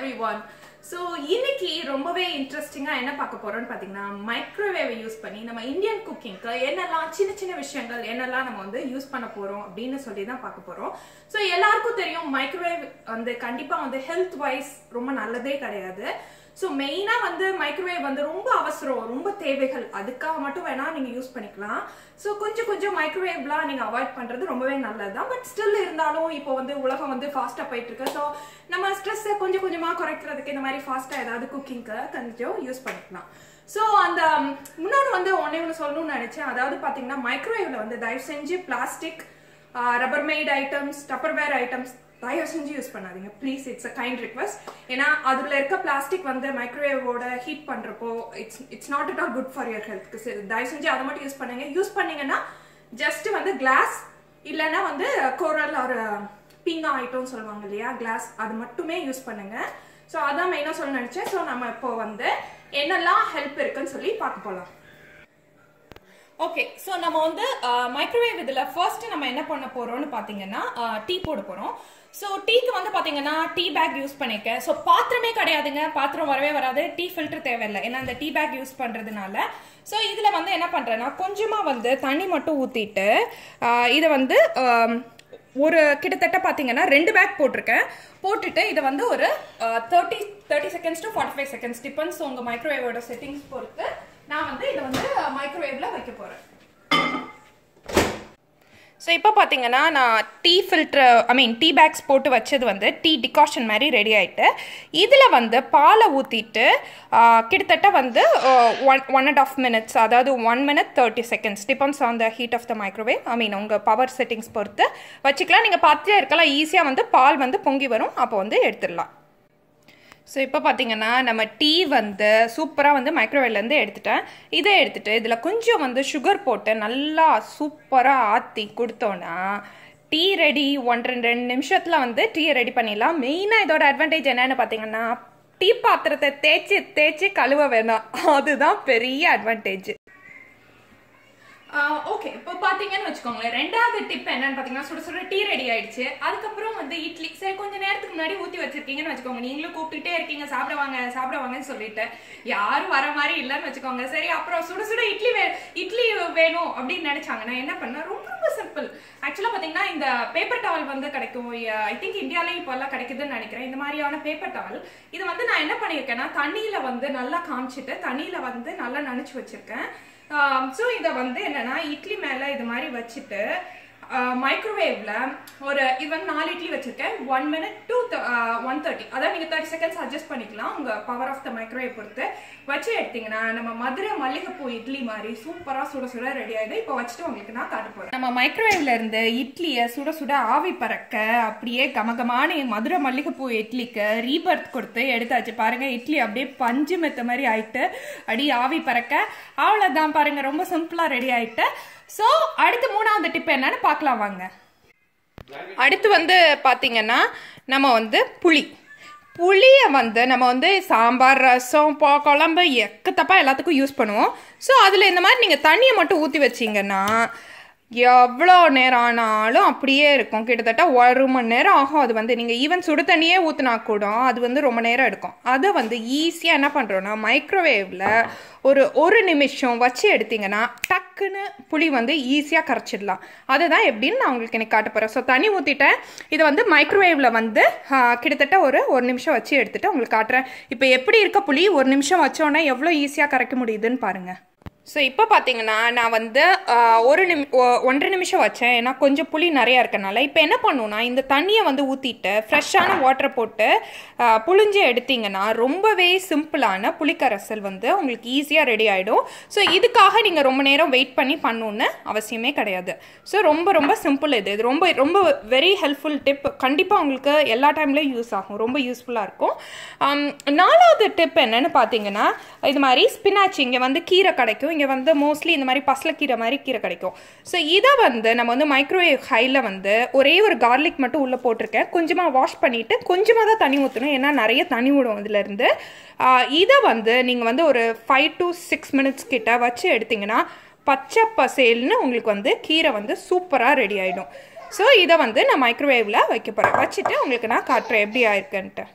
every one so இன்னைக்கு ரொம்பவே இன்ட்ரெஸ்டிங்காக என்ன பார்க்க போறோம்னு பார்த்தீங்கன்னா மைக்ரோவேவை யூஸ் பண்ணி நம்ம இந்தியன் குக்கிங்க்கு என்னெல்லாம் சின்ன சின்ன விஷயங்கள் என்னெல்லாம் நம்ம வந்து யூஸ் பண்ண போறோம் அப்படின்னு சொல்லி தான் பார்க்க போறோம் ஸோ எல்லாருக்கும் தெரியும் மைக்ரோவேவ் வந்து கண்டிப்பாக வந்து ஹெல்த் வைஸ் ரொம்ப நல்லதே கிடையாது ஸோ மெயினாக வந்து மைக்ரோவேவ் வந்து ரொம்ப அவசரம் ரொம்ப தேவைகள் அதுக்காக மட்டும் வேணா நீங்கள் யூஸ் பண்ணிக்கலாம் ஸோ கொஞ்சம் கொஞ்சம் மைக்ரோவேவ்லாம் நீங்கள் அவாய்ட் பண்ணுறது ரொம்பவே நல்லது தான் பட் ஸ்டில் இருந்தாலும் இப்போ வந்து உலகம் வந்து ஃபாஸ்ட்டாக போயிட்டு இருக்கு ஸோ நம்ம ஸ்ட்ரெஸ்ஸை கொஞ்சம் கொஞ்சமாக குறைக்கிறதுக்கு இந்த மாதிரி ஃபாஸ்ட்டாக ஏதாவது குக்கிங்க்கு கொஞ்சம் யூஸ் பண்ணிக்கலாம் ஸோ அந்த முன்னாடி வந்து ஒன்னே ஒன்று சொல்லணும்னு நினச்சேன் அதாவது பார்த்தீங்கன்னா மைக்ரோவேவில் வந்து தயவு செஞ்சு plastic rubber made items Tupperware items தயவு செஞ்சு யூஸ் பண்ணாதீங்க please it's a kind request ஏன்னா அதில் இருக்க பிளாஸ்டிக் வந்து மைக்ரோவேவோட ஹீட் பண்ணுறப்போ it's it's not at all good for your ஹெல்த்க்கு தயவு செஞ்சு அதை மட்டும் யூஸ் பண்ணுங்க யூஸ் பண்ணீங்கன்னா ஜஸ்ட் வந்து கிளாஸ் இல்லைன்னா வந்து கோரல் ஒரு பீங்கா ஐட்டம்னு சொல்லுவாங்க இல்லையா கிளாஸ் அது மட்டுமே யூஸ் பண்ணுங்க ஸோ அதான் மெயினாக சொல்ல நினச்சேன் ஸோ நம்ம இப்போ வந்து என்னெல்லாம் ஹெல்ப் இருக்குன்னு சொல்லி பார்க்க போகலாம் ஓகே ஸோ நம்ம வந்து மைக்ரோவேவ் இதில் ஃபர்ஸ்ட் நம்ம என்ன பண்ண போறோம்னு பார்த்தீங்கன்னா டீ போட போகிறோம் ஸோ டீக்கு வந்து பார்த்தீங்கன்னா டீ பேக் யூஸ் பண்ணியிருக்கேன் ஸோ பாத்திரமே கிடையாதுங்க பாத்திரம் வரவே வராது டீ ஃபில்டர் தேவையில்லை ஏன்னா அந்த டீ பேக் யூஸ் பண்ணுறதுனால ஸோ இதில் வந்து என்ன பண்ணுறேன்னா கொஞ்சமாக வந்து தண்ணி மட்டும் ஊற்றிட்டு இதை வந்து ஒரு கிட்டத்தட்ட பார்த்தீங்கன்னா ரெண்டு பேக் போட்டிருக்கேன் போட்டுட்டு இதை வந்து ஒரு thirty thirty seconds to forty five seconds depends உங்கள் மைக்ரோவேவோட செட்டிங்ஸ் பொறுத்து நான் வந்து இதை வந்து மைக்ரோவேவில் வைக்க போகிறேன் ஸோ இப்போ பார்த்தீங்கன்னா நான் tea filter I mean tea bags போட்டு வச்சது வந்து டீ டிகாஷன் மாதிரி ரெடி ஆகிட்டு இதில் வந்து பாலை ஊற்றிட்டு கிட்டத்தட்ட வந்து one one and half minutes அதாவது one minute thirty seconds depends on the heat of the microwave I mean உங்கள் பவர் செட்டிங்ஸ் பொறுத்து வச்சுக்கலாம் நீங்கள் பார்த்துட்டே இருக்கலாம் ஈஸியாக வந்து பால் வந்து பொங்கி வரும் அப்போ வந்து எடுத்துடலாம் ஸோ இப்போ பார்த்தீங்கன்னா நம்ம டீ வந்து சூப்பராக வந்து மைக்ரோவேவ்லேருந்து எடுத்துட்டேன் இதை எடுத்துகிட்டு இதில் கொஞ்சம் வந்து சுகர் போட்டு நல்லா சூப்பராக ஆற்றி கொடுத்தோன்னா டீ ரெடி ஒன்றரை ரெண்டு நிமிஷத்தில் வந்து டீயை ரெடி பண்ணிடலாம் மெயினாக இதோட அட்வான்டேஜ் என்னன்னு பார்த்தீங்கன்னா டீ பாத்திரத்தை தேய்ச்சி தேய்ச்சி கழுவ வேணாம் அதுதான் பெரிய அட்வான்டேஜ் ஓகே இப்போ பார்த்தீங்கன்னு வச்சுக்கோங்களேன் ரெண்டாவது டிப் என்னன்னு பார்த்தீங்கன்னா சுட சுட டீ ரெடி ஆயிடுச்சு அதுக்கப்புறம் வந்து இட்லி சரி கொஞ்ச நேரத்துக்கு முன்னாடி ஊற்றி வச்சிருக்கீங்கன்னு வச்சுக்கோங்க நீங்களும் கூப்பிட்டுட்டே இருக்கீங்க சாப்பிடுவாங்க சாப்பிடுவாங்கன்னு சொல்லிட்டு யாரும் வர மாதிரி இல்லைன்னு வச்சுக்கோங்க சரி அப்புறம் சுட சுட இட்லி வே இட்லி வேணும் அப்படின்னு நினைச்சாங்க நான் என்ன பண்ணேன் ரொம்ப ரொம்ப சிம்பிள் ஆக்சுவலாக பார்த்தீங்கன்னா இந்த பேப்பர் டவல் வந்து கிடைக்கும் ஐ திங்க் இந்தியாவிலேயும் இப்போ எல்லாம் கிடைக்குதுன்னு நினைக்கிறேன் இந்த மாதிரியான பேப்பர் டவல் இது வந்து நான் என்ன பண்ணியிருக்கேன்னா தண்ணியில் வந்து நல்லா காமிச்சிட்டு தண்ணியில் வந்து நல்லா நினச்சி வச்சிருக்கேன் ஸோ இதை வந்து என்னன்னா இட்லி மேலே இது மாதிரி வச்சுட்டு மைக்ரோவேவ்ல ஒரு இது வந்து நாலு இட்லி வச்சிருக்கேன் one minute two one thirty அதாவது நீங்கள் தேர்ட்டி செகண்ட்ஸ் அட்ஜஸ்ட் பண்ணிக்கலாம் உங்கள் பவர் ஆஃப் த மைக்ரோவேவ் பொறுத்து வச்சு எடுத்தீங்கன்னா நம்ம மதுரை மல்லிகைப்பூ இட்லி மாதிரி சூப்பராக சுட சுட ரெடி ஆகிடுது இப்போ வச்சுட்டு உங்களுக்கு நான் காட்ட போகிறேன் நம்ம மைக்ரோவேவ்ல இருந்து இட்லியை சுட சுட ஆவி பறக்க அப்படியே கமகமான மதுரை மல்லிகைப்பூ இட்லிக்கு ரீபர்த் கொடுத்து எடுத்தாச்சு பாருங்க இட்லி அப்படியே பஞ்சு மெத்த மாதிரி ஆயிட்டு அடி ஆவி பறக்க அவ்வளோதான் பாருங்க ரொம்ப சிம்பிளாக ரெடி ஆயிட்டு ஸோ அடுத்து மூணாவது டிப் என்னன்னு பார்க்கலாம் வாங்க அடுத்து வந்து பார்த்தீங்கன்னா நம்ம வந்து புளி புளியை வந்து நம்ம வந்து சாம்பார் ரசம் போ குழம்பு எக்கத்தப்பா எல்லாத்துக்கும் யூஸ் பண்ணுவோம் ஸோ அதில் இந்த மாதிரி நீங்கள் தண்ணியை மட்டும் ஊற்றி வச்சிங்கன்னா எவ்வளோ நேரம் ஆனாலும் அப்படியே இருக்கும் கிட்டத்தட்ட ஒரு மணி நேரம் ஆகும் அது வந்து நீங்கள் ஈவன் சுடு தண்ணியே ஊற்றினா கூட அது வந்து ரொம்ப நேரம் எடுக்கும் அதை வந்து ஈஸியாக என்ன பண்ணுறோன்னா மைக்ரோவேவில் ஒரு ஒரு நிமிஷம் வச்சு எடுத்தீங்கன்னா டக்குன்னு புளி வந்து ஈஸியாக கரைச்சிடலாம் அதுதான் எப்படின்னு நான் உங்களுக்கு எனக்கு காட்ட போகிறேன் ஸோ தண்ணி ஊற்றிட்டேன் இதை வந்து மைக்ரோவேவில் வந்து கிட்டத்தட்ட ஒரு ஒரு நிமிஷம் வச்சு எடுத்துகிட்டு உங்களுக்கு காட்டுறேன் இப்போ எப்படி இருக்க புளி ஒரு நிமிஷம் வச்சோன்னே எவ்வளோ ஈஸியாக கரைக்க முடியுதுன்னு பாருங்கள் ஸோ இப்போ பார்த்தீங்கன்னா நான் வந்து ஒரு நிமி ஒன்றரை நிமிஷம் வச்சேன் ஏன்னா கொஞ்சம் புளி நிறையா இருக்கனால இப்போ என்ன பண்ணுன்னா இந்த தண்ணியை வந்து ஊற்றிட்டு ஃப்ரெஷ்ஷான வாட்டரை போட்டு புளிஞ்சு எடுத்தீங்கன்னா ரொம்பவே சிம்பிளான புளிக்கரசல் வந்து உங்களுக்கு ஈஸியாக ரெடி ஆகிடும் ஸோ இதுக்காக நீங்கள் ரொம்ப நேரம் வெயிட் பண்ணி பண்ணணுன்னு அவசியமே கிடையாது ஸோ ரொம்ப ரொம்ப சிம்பிள் இது இது ரொம்ப ரொம்ப வெரி ஹெல்ப்ஃபுல் டிப் கண்டிப்பாக உங்களுக்கு எல்லா டைம்லேயும் யூஸ் ஆகும் ரொம்ப யூஸ்ஃபுல்லாக இருக்கும் நாலாவது டிப் என்னன்னு பார்த்தீங்கன்னா இது மாதிரி ஸ்பினாச் இங்கே வந்து கீரை கிடைக்கும் இங்கே வந்து மோஸ்ட்லி இந்த மாதிரி பசலக்கீரை மாதிரி கீரை கிடைக்கும் ஸோ இதை வந்து நம்ம வந்து மைக்ரோவேவ் ஹையில் வந்து ஒரே ஒரு கார்லிக் மட்டும் உள்ளே போட்டிருக்கேன் கொஞ்சமாக வாஷ் பண்ணிவிட்டு கொஞ்சமாக தான் தண்ணி ஊற்றணும் ஏன்னா நிறைய தண்ணி விடும் இதுலேருந்து இதை வந்து நீங்கள் வந்து ஒரு ஃபைவ் டு சிக்ஸ் மினிட்ஸ் கிட்ட வச்சு எடுத்திங்கன்னா பச்சை பசேல்னு உங்களுக்கு வந்து கீரை வந்து சூப்பராக ரெடி ஆகிடும் ஸோ இதை வந்து நான் மைக்ரோவேவில் வைக்க போகிறேன் வச்சுட்டு உங்களுக்கு நான் காட்டுறேன் எப்படி ஆயிருக்குன்ட்டு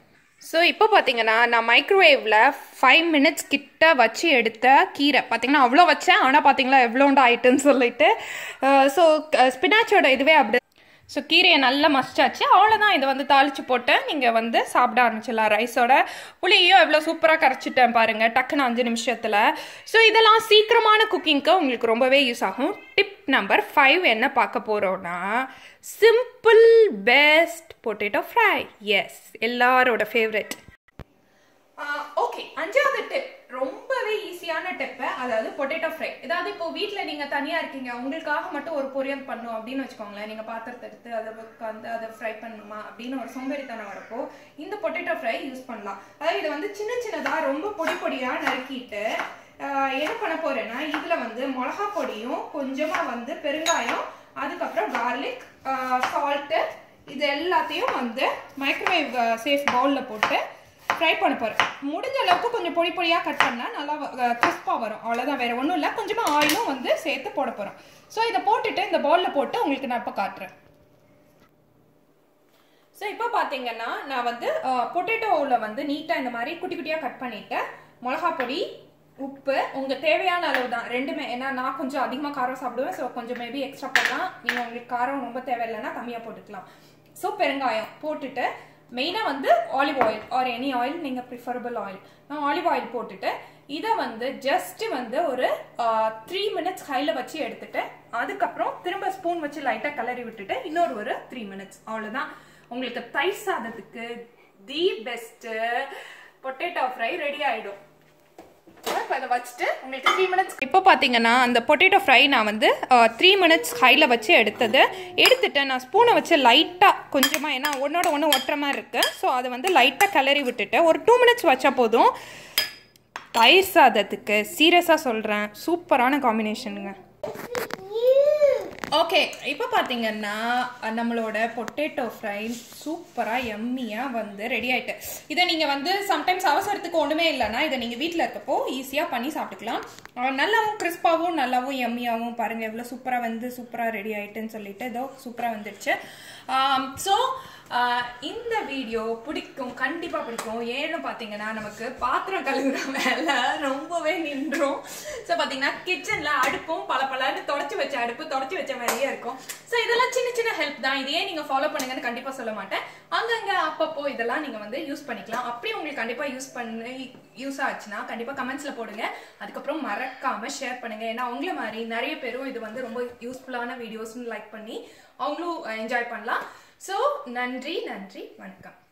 ஸோ இப்போ பார்த்தீங்கன்னா நான் மைக்ரோவேவில் ஃபைவ் மினிட்ஸ் கிட்ட வச்சு எடுத்த கீரை பார்த்தீங்கன்னா அவ்வளோ வச்சேன் ஆனால் பார்த்தீங்களா எவ்வளோண்டு ஆயிட்டுன்னு சொல்லிட்டு ஸோ ஸ்பினாச்சோட இதுவே அப்படி ஸோ கீரையை நல்லா மசிச்சாச்சு அவ்வளோதான் இதை வந்து தாளிச்சு போட்டு நீங்கள் வந்து சாப்பிட ஆரம்பிச்சிடலாம் ரைஸோட புளியையும் எவ்வளோ சூப்பராக கரைச்சிட்டேன் பாருங்கள் டக்குன்னு அஞ்சு நிமிஷத்தில் ஸோ இதெல்லாம் சீக்கிரமான குக்கிங்க்கு உங்களுக்கு ரொம்பவே யூஸ் ஆகும் டிப் நம்பர் ஃபைவ் என்ன பார்க்க போகிறோன்னா simple best potato fry is எல்லாரோட ஃபேவரட் ஓகே அஞ்சாவது டிப் ரொம்பவே ஈஸியான டிப்பு அதாவது பொட்டேட்டோ ஃப்ரை ஏதாவது இப்போ வீட்டில் நீங்கள் தனியாக இருக்கீங்க உங்களுக்காக மட்டும் ஒரு பொரியல் பண்ணும் அப்படின்னு வச்சுக்கோங்களேன் நீங்கள் பாத்திரத்தை எடுத்து அதை உட்காந்து அதை ஃப்ரை பண்ணணுமா அப்படின்னு ஒரு சோம்பேறித்தனம் வரப்போ இந்த பொட்டேட்டோ ஃப்ரை யூஸ் பண்ணலாம் அதாவது இதை வந்து சின்ன சின்னதாக ரொம்ப பொடி பொடியாக நறுக்கிட்டு என்ன பண்ண போறேன்னா இதில் வந்து மிளகா பொடியும் கொஞ்சமாக வந்து பெருங்காயம் அதுக்கப்புறம் கார்லிக் சால்ட்டு இது எல்லாத்தையும் வந்து மைக்ரோவேவ் சேஃப் பவுலில் போட்டு ஃப்ரை பண்ண போகிறேன் முடிஞ்ச அளவுக்கு கொஞ்சம் பொடி பொடியாக கட் பண்ணால் நல்லா கிறிஸ்பாக வரும் அவ்வளோதான் வேறு ஒன்றும் இல்லை கொஞ்சமாக ஆயிலும் வந்து சேர்த்து போட போகிறோம் ஸோ இதை போட்டுட்டு இந்த பவுலில் போட்டு உங்களுக்கு நான் இப்போ காட்டுறேன் ஸோ இப்போ பார்த்தீங்கன்னா நான் வந்து பொட்டேட்டோவில் வந்து நீட்டாக இந்த மாதிரி குட்டி குட்டியாக கட் பண்ணிவிட்டு மிளகா பொடி உப்பு உங்கள் தேவையான அளவு தான் ரெண்டுமே ஏன்னா நான் கொஞ்சம் அதிகமாக காரம் சாப்பிடுவேன் ஸோ கொஞ்சம் மேபி எக்ஸ்ட்ரா பண்ணலாம் நீங்கள் உங்களுக்கு காரம் ரொம்ப தேவையில்லைன்னா கம்மியாக போட்டுக்கலாம் ஸோ பெருங்காயம் போட்டுட்டு மெயினாக வந்து olive oil or any oil நீங்கள் ப்ரிஃபரபிள் ஆயில் நான் ஆலிவ் ஆயில் போட்டுட்டு இதை வந்து ஜஸ்ட் வந்து ஒரு த்ரீ மினிட்ஸ் ஹையில் வச்சு எடுத்துட்டு அதுக்கப்புறம் திரும்ப ஸ்பூன் வச்சு லைட்டாக கலரி விட்டுட்டு இன்னொரு ஒரு த்ரீ மினிட்ஸ் அவ்வளோதான் உங்களுக்கு தயிர் சாதத்துக்கு the best potato fry ready ஆகிடும் இப்போ அதை வச்சுட்டு உங்களுக்கு த்ரீ மினிட்ஸ் இப்போ பார்த்தீங்கன்னா அந்த பொட்டேட்டோ ஃப்ரை நான் வந்து த்ரீ மினிட்ஸ் ஹையில் வச்சு எடுத்தது எடுத்துட்டு நான் ஸ்பூனை வச்சு லைட்டாக கொஞ்சமாக ஏன்னா ஒன்றோட ஒன்று ஒட்டுற மாதிரி இருக்குது ஸோ அதை வந்து லைட்டாக கிளறி விட்டுட்டு ஒரு டூ மினிட்ஸ் வச்சா போதும் தயிர் சாதத்துக்கு சீரியஸாக சொல்கிறேன் சூப்பரான காம்பினேஷனுங்க ஓகே இப்போ பார்த்தீங்கன்னா நம்மளோட பொட்டேட்டோ ஃப்ரை சூப்பராக எம்மியாக வந்து ரெடி ஆகிட்டு இதை நீங்கள் வந்து சம்டைம்ஸ் அவசரத்துக்கு ஒன்றுமே இல்லைன்னா இதை நீங்கள் வீட்டில் இருக்கப்போ ஈஸியாக பண்ணி சாப்பிட்டுக்கலாம் நல்லாவும் கிறிஸ்பாகவும் நல்லாவும் எம்மியாகவும் பாருங்கள் எவ்வளோ சூப்பராக வந்து சூப்பராக ரெடி ஆகிட்டுன்னு சொல்லிட்டு ஏதோ சூப்பராக வந்துடுச்சு ஸோ இந்த வீடியோ பிடிக்கும் கண்டிப்பாக பிடிக்கும் ஏன்னு பார்த்தீங்கன்னா நமக்கு பாத்திரம் கழுவுற மேலே ரொம்பவே நின்றும் ஸோ பார்த்தீங்கன்னா கிச்சனில் அடுப்பும் பல பலன்னு தொடச்சி வச்ச அடுப்பு தொடச்சி வச்ச மாதிரியே இருக்கும் ஸோ இதெல்லாம் சின்ன சின்ன ஹெல்ப் தான் இதையே நீங்கள் ஃபாலோ பண்ணுங்கன்னு கண்டிப்பாக சொல்ல மாட்டேன் அங்கங்கே அப்பப்போ இதெல்லாம் நீங்கள் வந்து யூஸ் பண்ணிக்கலாம் அப்படி உங்களுக்கு கண்டிப்பாக யூஸ் பண்ணி யூஸ் ஆச்சுன்னா கண்டிப்பாக கமெண்ட்ஸில் போடுங்க அதுக்கப்புறம் மறக்காமல் ஷேர் பண்ணுங்கள் ஏன்னா உங்களை மாதிரி நிறைய பேரும் இது வந்து ரொம்ப யூஸ்ஃபுல்லான வீடியோஸ்னு லைக் பண்ணி அவங்களும் என்ஜாய் பண்ணலாம் ஸோ நன்றி நன்றி வணக்கம்